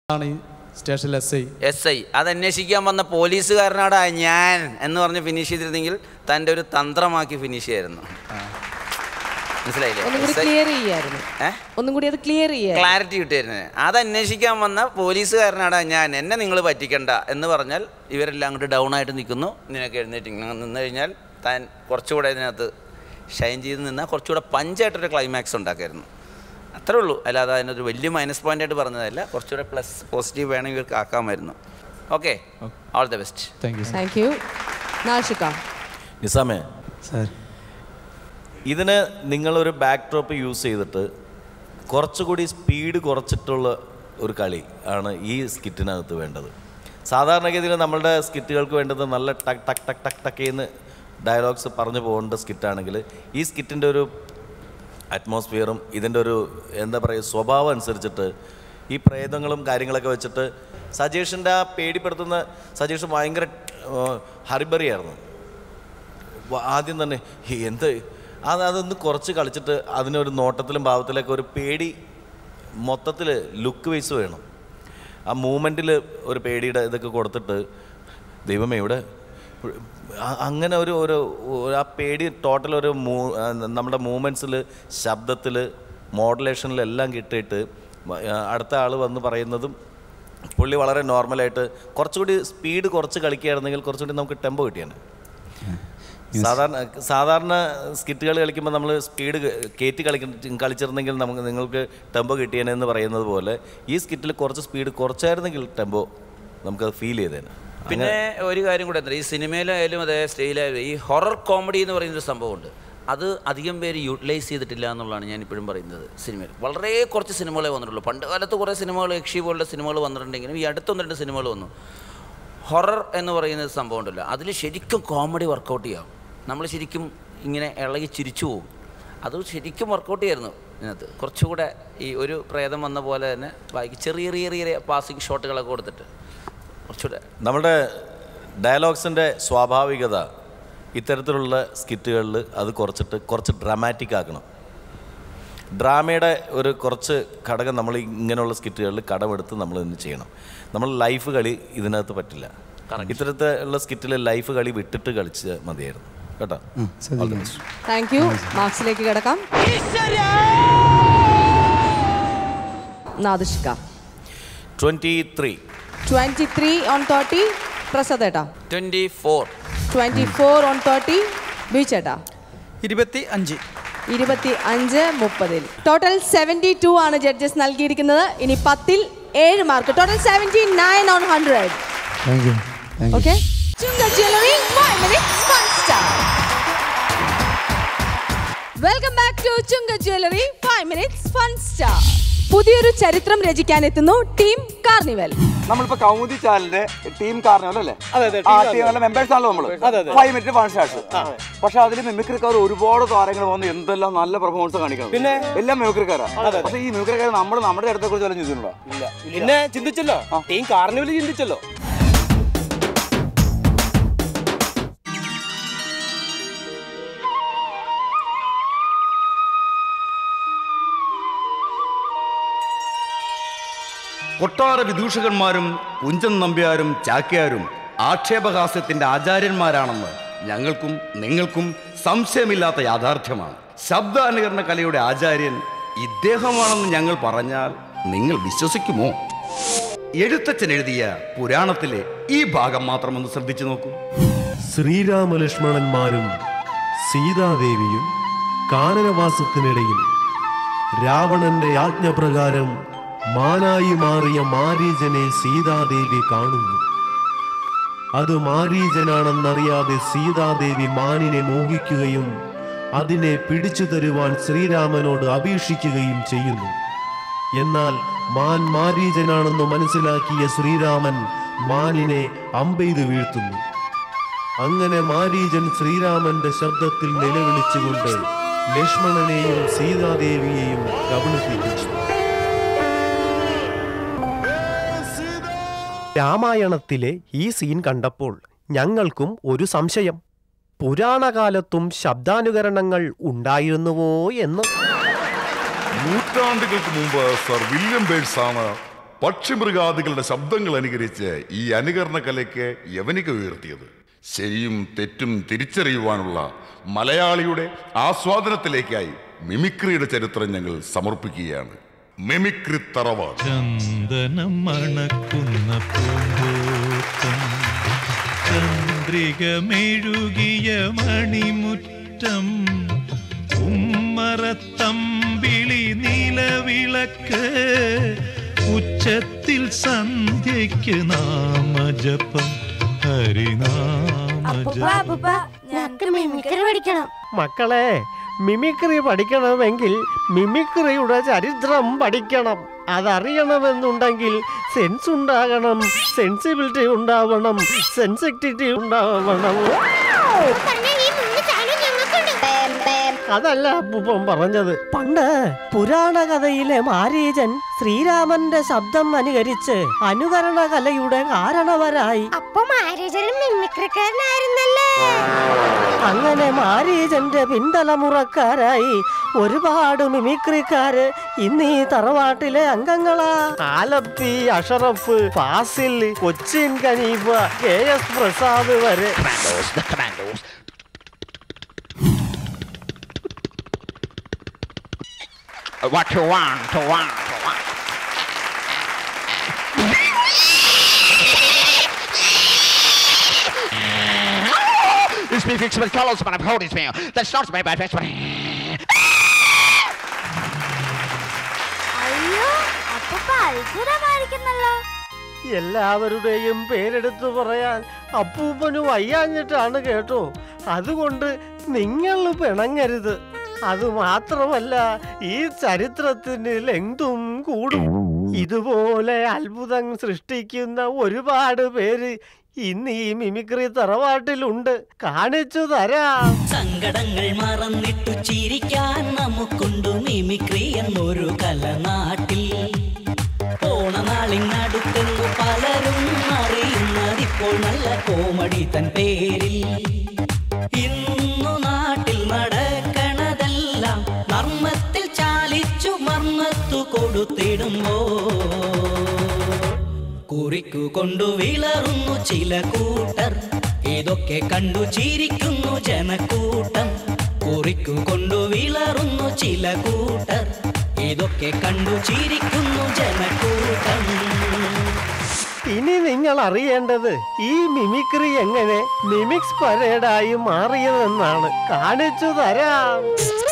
ആണ് ഈ സ്റ്റേഷനിൽ എസ് ഐ എസ് ഐ അത് അന്വേഷിക്കാൻ വന്ന പോലീസുകാരനാടാ ഞാൻ എന്ന് പറഞ്ഞ് ഫിനിഷ് ചെയ്തിരുന്നെങ്കിൽ തൻ്റെ ഒരു തന്ത്രമാക്കി ഫിനിഷ് ചെയ്യായിരുന്നു മനസ്സിലായില്ലേ ഒന്നും കൂടി SI ക്ലിയർ ചെയ്യായിരുന്നു ഏ? ഒന്നും കൂടി അത് ക്ലിയർ ചെയ്യാൻ ക്ലാരിറ്റി കിട്ടിയായിരുന്നു അത് അന്വേഷിക്കാൻ വന്ന പോലീസുകാരനാടാ ഞാൻ എന്നെ നിങ്ങൾ പറ്റിക്കണ്ട എന്ന് പറഞ്ഞാൽ ഇവരെല്ലാം അങ്ങോട്ട് ഡൗൺ ആയിട്ട് നിൽക്കുന്നു നിനക്ക് എഴുന്നേറ്റ് ഇങ്ങനെ നിന്ന് കഴിഞ്ഞാൽ താൻ കുറച്ചുകൂടെ ഇതിനകത്ത് ഷൈൻ ചെയ്ത് നിന്നാൽ കുറച്ചുകൂടെ പഞ്ചായിട്ടൊരു ക്ലൈമാക്സ് ഉണ്ടാക്കായിരുന്നു അത്രേ ഉള്ളൂ അല്ലാതെ അതിനൊരു വലിയ മൈനസ് പോയിന്റ് ആയിട്ട് പറഞ്ഞതല്ല കുറച്ചുകൂടെ പ്ലസ് പോസിറ്റീവ് വേണമെങ്കിൽ ഇവർക്ക് ആക്കാമായിരുന്നു okay all the best thank you thank you Nashika നിസാമേ സാർ ഇതിന് നിങ്ങളൊരു ബാക്ക് ഡ്രോപ്പ് യൂസ് ചെയ്തിട്ട് കുറച്ചുകൂടി സ്പീഡ് കുറച്ചിട്ടുള്ള ഒരു കളി ആണ് ഈ സ്കിറ്റിനകത്ത് വേണ്ടത് സാധാരണഗതിയിൽ നമ്മളുടെ സ്കിറ്റുകൾക്ക് വേണ്ടത് നല്ല ടക്ക് ടക്ക് ടക്ക് ടക്ക് ടക്ക് എന്ന് ഡയലോഗ്സ് പറഞ്ഞു പോകേണ്ട സ്കിറ്റാണെങ്കിൽ ഈ സ്കിറ്റിൻ്റെ ഒരു അറ്റ്മോസ്ഫിയറും ഇതിൻ്റെ ഒരു എന്താ പറയുക സ്വഭാവം അനുസരിച്ചിട്ട് ഈ പ്രേതങ്ങളും കാര്യങ്ങളൊക്കെ വെച്ചിട്ട് സജേഷിൻ്റെ ആ പേടിപ്പെടുത്തുന്ന സജേഷ് ഭയങ്കര ഹറിബറിയായിരുന്നു വ- ആദ്യം തന്നെ "ഹേ, എന്ത് അത് അതൊന്ന് കുറച്ച് കളിച്ചിട്ട് അതിനൊരു നോട്ടത്തിലും ഭാവത്തിലൊക്കെ ഒരു പേടി മൊത്തത്തിൽ ലുക്ക് വൈസ് വേണം ആ മൂമെൻറ്റിൽ ഒരു പേടിയുടെ ഇതൊക്കെ കൊടുത്തിട്ട് ദൈവമേ ഇവിടെ ആ- അങ്ങനെ ഒരു ഒരു ഒരു ആ പേടി ടോട്ടൽ ഒരു മൂ ആ, നമ്മുടെ മൂമെൻറ്റ്സിൽ ശബ്ദത്തിൽ മോഡുലേഷനിലെല്ലാം കിട്ടിയിട്ട് വ- ആ, അടുത്ത ആൾ വന്ന് പറയുന്നതും പുള്ളി വളരെ നോർമലായിട്ട് കുറച്ചുകൂടി സ്പീഡ് കുറച്ച് കളിക്കുകയായിരുന്നെങ്കിൽ കുറച്ചുകൂടി നമുക്ക് ടെമ്പോ കിട്ടിയാണ് സാധാരണ സാധാരണ സ്കിറ്റുകൾ കളിക്കുമ്പോൾ നമ്മൾ സ്പീഡ് കയറ്റി കളി കളിച്ചിരുന്നെങ്കിൽ നമുക്ക് നിങ്ങൾക്ക് ടെമ്പോ കിട്ടിയേനെന്ന് പറയുന്നത് പോലെ ഈ സ്കിറ്റിൽ കുറച്ച് സ്പീഡ് കുറച്ചായിരുന്നെങ്കിൽ ടെമ്പോ നമുക്കത് ഫീൽ ചെയ്തേനെ പിന്നെ ഒരു കാര്യം കൂടെ എന്താ ഈ സിനിമയിലായാലും അതേ സ്റ്റൈലായാലും ഈ ഹൊറർ കോമഡി എന്ന് പറയുന്നൊരു സംഭവമുണ്ട് അത് അധികം പേര് യൂട്ടിലൈസ് ചെയ്തിട്ടില്ല എന്നുള്ളതാണ് ഞാൻ ഇപ്പോഴും പറയുന്നത് സിനിമയിൽ വളരെ കുറച്ച് സിനിമകളെ വന്നിട്ടുള്ളൂ പണ്ട് കാലത്ത് കുറേ സിനിമകൾ യക്ഷി പോലുള്ള സിനിമകൾ വന്നിട്ടുണ്ടെങ്കിലും ഈ അടുത്തൊന്ന് രണ്ട് സിനിമകൾ വന്നു ഹൊറർ എന്ന് പറയുന്ന ഒരു സംഭവം ഉണ്ടല്ലോ അതിൽ ശരിക്കും കോമഡി വർക്കൗട്ട് ചെയ്യാം നമ്മൾ ശരിക്കും ഇങ്ങനെ ഇളകി ചിരിച്ചു പോകും അത് ശരിക്കും വർക്കൗട്ട് ചെയ്യായിരുന്നു ഇതിനകത്ത് കുറച്ചുകൂടെ ഈ ഒരു പ്രേതം വന്ന പോലെ തന്നെ ബാക്കി ചെറിയ ചെറിയ ചെറിയ പാസിങ് ഷോട്ടുകളൊക്കെ കൊടുത്തിട്ട് കുറച്ചുകൂടെ നമ്മുടെ ഡയലോഗ്സിൻ്റെ സ്വാഭാവികത ഇത്തരത്തിലുള്ള സ്കിറ്റുകളിൽ അത് കുറച്ചിട്ട് കുറച്ച് ഡ്രാമാറ്റിക് ആക്കണം ഡ്രാമയുടെ ഒരു കുറച്ച് ഘടകം നമ്മൾ ഇങ്ങനെയുള്ള സ്കിറ്റുകളിൽ കടമെടുത്ത് നമ്മൾ ഇന്ന് ചെയ്യണം നമ്മൾ ലൈഫ് കളി ഇതിനകത്ത് പറ്റില്ല ഇത്തരത്തിലുള്ള സ്കിറ്റിൽ ലൈഫ് കളി വിട്ടിട്ട് കളിച്ച് മതിയായിരുന്നു കേട്ടോ All the best. Thank you മാർക്സിലേക്ക് കിടക്കാം Nadishika twenty three twenty three on thirty Prasad ഏട്ടാ twenty four twenty four on thirty B ചേട്ടാ ഇരുപത്തി അഞ്ച് ഇരുപത്തി അഞ്ച് മുപ്പതിൽ ടോട്ടൽ സെവൻറ്റി ടു ആണ് ജഡ്ജസ് നൽകിയിരിക്കുന്നത് ഇനി പത്തിൽ ഏഴ് mark total seventy nine on hundred thank you thank you okay welcome back to Chunka jewellery five minutes fun star പുതിയൊരു ചരിത്രം രചിക്കാൻ എത്തുന്നു ടീം കാർണിവൽ നമ്മളിപ്പോ കൗമുദി ചാനലിന്റെ ടീം കാർണിവൽ അല്ലേ അതെ, അതെ, ആ team ടീമിലെ മെമ്പേഴ്സ് ആണല്ലോ നമ്മള് അതെ, അതെ. ഫൈവ് മിനിറ്റ് ഫൺ സ്റ്റാർട്ട് പക്ഷെ അതിൽ മിമിക്രിക്കാർ ഒരുപാട് താരങ്ങൾ വന്ന് എന്തെല്ലാം നല്ല പെർഫോമൻസ് കാണിക്കണം പിന്നെ? എല്ലാം മിമിക്രിക്കാരാ അതെ. പക്ഷെ ഈ മിമിക്രിക്കാർ നമ്മൾ നമ്മുടെ അടുത്തെ കുറിച്ച് വല്ലതും ചിന്തിച്ചിട്ടുണ്ടോ ഇല്ല പിന്നെ ചിന്തിച്ചല്ലോ ടീം കാർണിവൽ ചിന്തിച്ചല്ലോ കൊട്ടാര വിദൂഷകന്മാരും കുഞ്ചൻ നമ്പ്യാരും ചാക്യാരും ആക്ഷേപഹാസ്യത്തിന്റെ ആചാര്യന്മാരാണെന്ന് ഞങ്ങൾക്കും നിങ്ങൾക്കും സംശയമില്ലാത്ത യാഥാർത്ഥ്യമാണ് ശബ്ദാനുകരണ കലയുടെ ആചാര്യൻ ഇദ്ദേഹമാണെന്ന് ഞങ്ങൾ പറഞ്ഞാൽ നിങ്ങൾ വിശ്വസിക്കുമോ എഴുത്തച്ഛൻ എഴുതിയ പുരാണത്തിലെ ഈ ഭാഗം മാത്രം ഒന്ന് ശ്രദ്ധിച്ചു നോക്കൂ ശ്രീരാമലക്ഷ്മണന്മാരും സീതാദേവിയും കാനനവാസത്തിനിടയിൽ രാവണന്റെ ആജ്ഞപ്രകാരം മാനായി മാറിയ മാരീജനെ സീതാദേവി കാണുന്നു അത് മാരീജനാണെന്നറിയാതെ സീതാദേവി മാനിനെ മോഹിക്കുകയും അതിനെ പിടിച്ചു തരുവാൻ ശ്രീരാമനോട് അപേക്ഷിക്കുകയും ചെയ്യുന്നു എന്നാൽ മാൻ മാരീജനാണെന്ന് മനസ്സിലാക്കിയ ശ്രീരാമൻ മാനിനെ അമ്പെയ്ത് വീഴ്ത്തുന്നു അങ്ങനെ മാരീജൻ ശ്രീരാമന്റെ ശബ്ദത്തിൽ നിലവിളിച്ചുകൊണ്ട് ലക്ഷ്മണനെയും സീതാദേവിയെയും കബളിപ്പിക്കുന്നു രാമായണത്തിലെ ഈ സീൻ കണ്ടപ്പോൾ ഞങ്ങൾക്കും ഒരു സംശയം പുരാണകാലത്തും ശബ്ദാനുകരണങ്ങൾ ഉണ്ടായിരുന്നുവോ എന്ന് നൂറ്റാണ്ടുകൾക്ക് മുമ്പ് സർ വില്യം ബേഡ്സ് ആണ് പക്ഷിമൃഗാദികളുടെ ശബ്ദങ്ങൾ അനുകരിച്ച് ഈ അനുകരണ കലയ്ക്ക് യവനിക ഉയർത്തിയത് ശരിയും തെറ്റും തിരിച്ചറിയുവാനുള്ള മലയാളിയുടെ ആസ്വാദനത്തിലേക്കായി മിമിക്രിയുടെ ചരിത്രം ഞങ്ങൾ സമർപ്പിക്കുകയാണ് മിമിക്രി തറവാട് ചന്ദനം മണക്കുന്ന പൂന്തോട്ടം ചന്ദ്രിക മെഴുകിയ മണിമുറ്റം ഉമ്മറത്തമ്പിളി നിലവിളക്ക് ഉച്ചത്തിൽ സന്ധ്യയ്ക്ക് നാമജപം ഹരിനാമജപം ഞങ്ങൾക്ക് മിമിക്രി പഠിക്കണം മക്കളെ മിമിക്രി പഠിക്കണമെങ്കിൽ മിമിക്രിയുടെ ചരിത്രം പഠിക്കണം അതറിയണമെന്നുണ്ടെങ്കിൽ സെൻസ് ഉണ്ടാകണം സെൻസിബിലിറ്റി ഉണ്ടാവണം സെൻസിറ്റിവിറ്റി ഉണ്ടാവണം അതല്ല അപ്പൂപ്പൻ പറഞ്ഞത് പണ്ട് പുരാണ കഥയിലെ മാരീചൻ ശ്രീരാമന്റെ ശബ്ദം അനുകരിച്ച് അനുകരണ കലയുടെ കാരണവരായി അപ്പൊ മാരേജനും മിമിക്രിക്കാരനായിരുന്നല്ലേ അങ്ങനെ മാരീചന്റെ പിന്തലമുറക്കാരായി ഒരുപാട് മിമിക്രിക്കാര് ഇന്ന് ഈ തറവാട്ടിലെ അംഗങ്ങളാ ആലപ്പി അഷറഫ് ഫാസിൽ കൊച്ചിൻ കനീഫ കെ എസ് പ്രസാദ് വരെ What you want, to want, to want. This be fixed with colors, but I've hold his meal. That's not my bad face, but. അയ്യോ അപ്പൊ അത്ഭുതമായിരിക്കുന്നല്ലോ എല്ലാവരുടെയും പേരെടുത്തു പറയാൻ അപ്പൂപ്പന് വയ്യാഞ്ഞിട്ടാണ് കേട്ടോ അതുകൊണ്ട് നിങ്ങൾ പിണങ്ങരുത് അത് മാത്രമല്ല ഈ ചരിത്രത്തിന് ലെങ്തും കൂടും ഇതുപോലെ അത്ഭുതം സൃഷ്ടിക്കുന്ന ഒരുപാട് പേര് ഇന്ന് ഈ മിമിക്രി തറവാട്ടിലുണ്ട് കാണിച്ചു തരാം സങ്കടങ്ങൾ മറന്നിട്ടു ചിരിക്കാൻ നമുക്കുണ്ട് മിമിക്രി എന്നൊരു കല നാട്ടിൽ ഓണനാളിനടുത്തെന്നു പലരും അറിയുന്നതിപ്പോൾ നല്ല കോമഡി തൻ പേരിൽ ഇന്നു നാട്ടിൽ നടക്കണതെല്ലാം നർമ്മത്തിൽ ചാലിച്ചു മർമ്മത്തു കൊടുത്തിടുമ്പോ കുറിക്കു കൊണ്ടു വിളറുന്നു ചില കൂട്ടർ ഇതൊക്കെ കണ്ടു ചിരിക്കുന്നു ജനക്കൂട്ടം കുറിക്കു കൊണ്ടു വിളറുന്നു ചില കൂട്ടർ ഇതൊക്കെ കണ്ടു ചിരിക്കുന്നു ജനക്കൂട്ടം ഇനി നിങ്ങൾ അറിയേണ്ടത് ഈ മിമിക്രി എങ്ങനെ മിമിക്സ് പരേഡായി മാറിയതെന്നാണ് കാണിച്ചു തരാം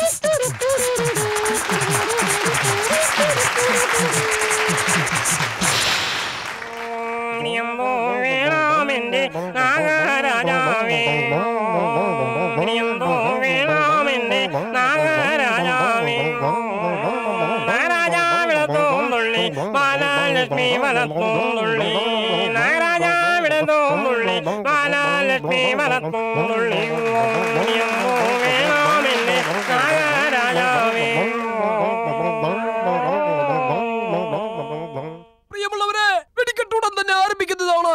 വേണമെന്റെ നാഗരാജാവേ എന്തോ വേണമെന്റെ നാഗരാജാവേ നാഗരാജാവിടത്തോന്നുള്ളി ബാലലക്ഷ്മി വലത്തോന്നുള്ളി നാഗരാജാവിടത്തോന്നുള്ളി ബാലലക്ഷ്മി വലത്തോന്നുള്ളി എന്തോ വേണമെന്റെ നാഗരാജാവേ പ്രിയമുള്ളവരെ വെടിക്കെട്ടുടൻ തന്നെ ആരംഭിക്കുന്നതാണ്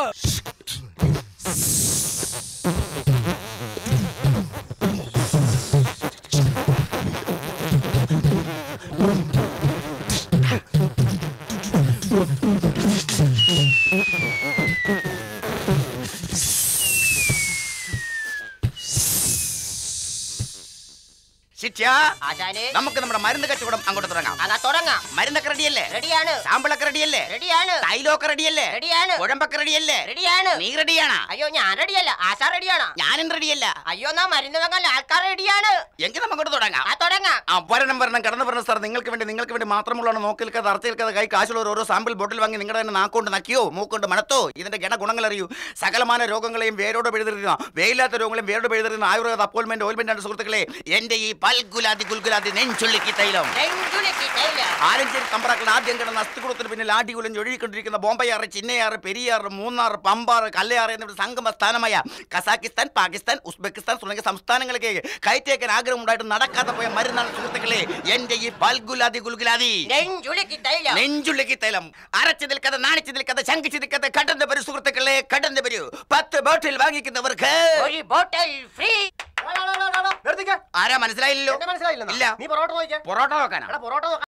ശിക്ഷ നമുക്ക് നമ്മുടെ മരുന്ന് കച്ചവടം അങ്ങോട്ട് തുടങ്ങാം അതാ തുടങ്ങാം മരുന്നൊക്കെ റെഡിയല്ലേ റെഡിയാണ് സാമ്പിളൊക്കെ റെഡിയല്ലേ റെഡിയാണ് തൈലമൊക്കെ റെഡിയല്ലേ റെഡിയാണ് കുഴമ്പൊക്കെ റെഡിയല്ലേ റെഡിയാണ് നീ റെഡിയാണോ അയ്യോ ഞാൻ റെഡിയല്ല ആശാ റെഡിയാണ് ഞാനും റെഡിയല്ല അയ്യോ നാ മരുന്ന് വാങ്ങാൻ ആൾക്കാർ റെഡിയാണ് എങ്കിൽ നമുക്ക് തുടങ്ങാം ആ തുടങ്ങാം ആ വരണം വരണം കടന്നു വരണം സാർ നിങ്ങൾക്ക് വേണ്ടി നിങ്ങൾക്ക് വേണ്ടി മാത്രമുള്ള നോക്കി നിൽക്കാതെ അറച്ചു നിൽക്കാതെ കൈ കാശുള്ള ഓരോ സാമ്പിൾ ബോട്ടിൽ വാങ്ങി നിങ്ങളുടെ തന്നെ നാക്കൊണ്ട് നക്കിയോ മൂക്കൊണ്ട് മണത്തോ ഇതിന്റെ ഗുണഗുണങ്ങൾ അറിയൂ സകലമാന രോഗങ്ങളെയും വേരോട് പിഴുതിരുന്ന വേയില്ലാത്ത രോഗങ്ങളെയും വേരോട് പിഴുതിരുന്ന ആയുർവേദ അപ്പോയിന്റ്മെന്റ് ഓയിൽമെന്റ് ആണ് സുഹൃത്തുക്കളെ എന്റെ ഈ പൽഗുലാതി ഗുൽഗുലാതി നെഞ്ചുള്ളിക്ക് തൈലം നെഞ്ചുലക്കി തൈല ആലഞ്ചേരി തമ്പ്രാക്കൾ ആദ്യം കിടന്ന അസ്ഥികുളത്തിന് പിന്നിൽ ആടികുലഞ്ഞ് ഒഴുകിക്കൊണ്ടിരിക്കുന്ന ബോംബെയാറ് ചിന്നയാറ് പെരിയാറ് മൂന്നാർ പമ്പാറ് കല്ലയാറ് എന്നിവരുടെ സംഗമ സ്ഥാനമായ കസാക്കിസ്ഥാൻ പാകിസ്ഥാൻ ഉസ്ബെക്കിസ്ഥാൻ തുടങ്ങിയ സംസ്ഥാനങ്ങളിലേക്ക് കയറ്റേക്കാൻ ആഗ്രഹമുണ്ടായിട്ട് നടക്കാതെ പോയ മരുന്നാണ് സുഹൃത്തുക്കളെ എന്റെ ഈ പൽഗുലാതി ഗുൽഗുലാതി നെഞ്ചുലക്കി തൈല നെഞ്ചുള്ളിക്ക് തൈലം അരച്ചു നിൽക്കാതെ നാണിച്ചു നിൽക്കാതെ ശങ്കിച്ചു നിൽക്കാതെ കടന്നു വരൂ സുഹൃത്തുക്കളെ കടന്നു വരൂ പത്ത് ബോട്ടിൽ വാങ്ങിക്കുന്നവർക്ക് ഒരു ബോട്ടിൽ ഫ്രീ ആരാ മനസ്സിലായില്ലല്ലോ മനസ്സിലായില്ല ഇല്ല നീ പൊറോട്ട നോക്കിയാ പൊറോട്ട നോക്കാനാ പൊറോട്ട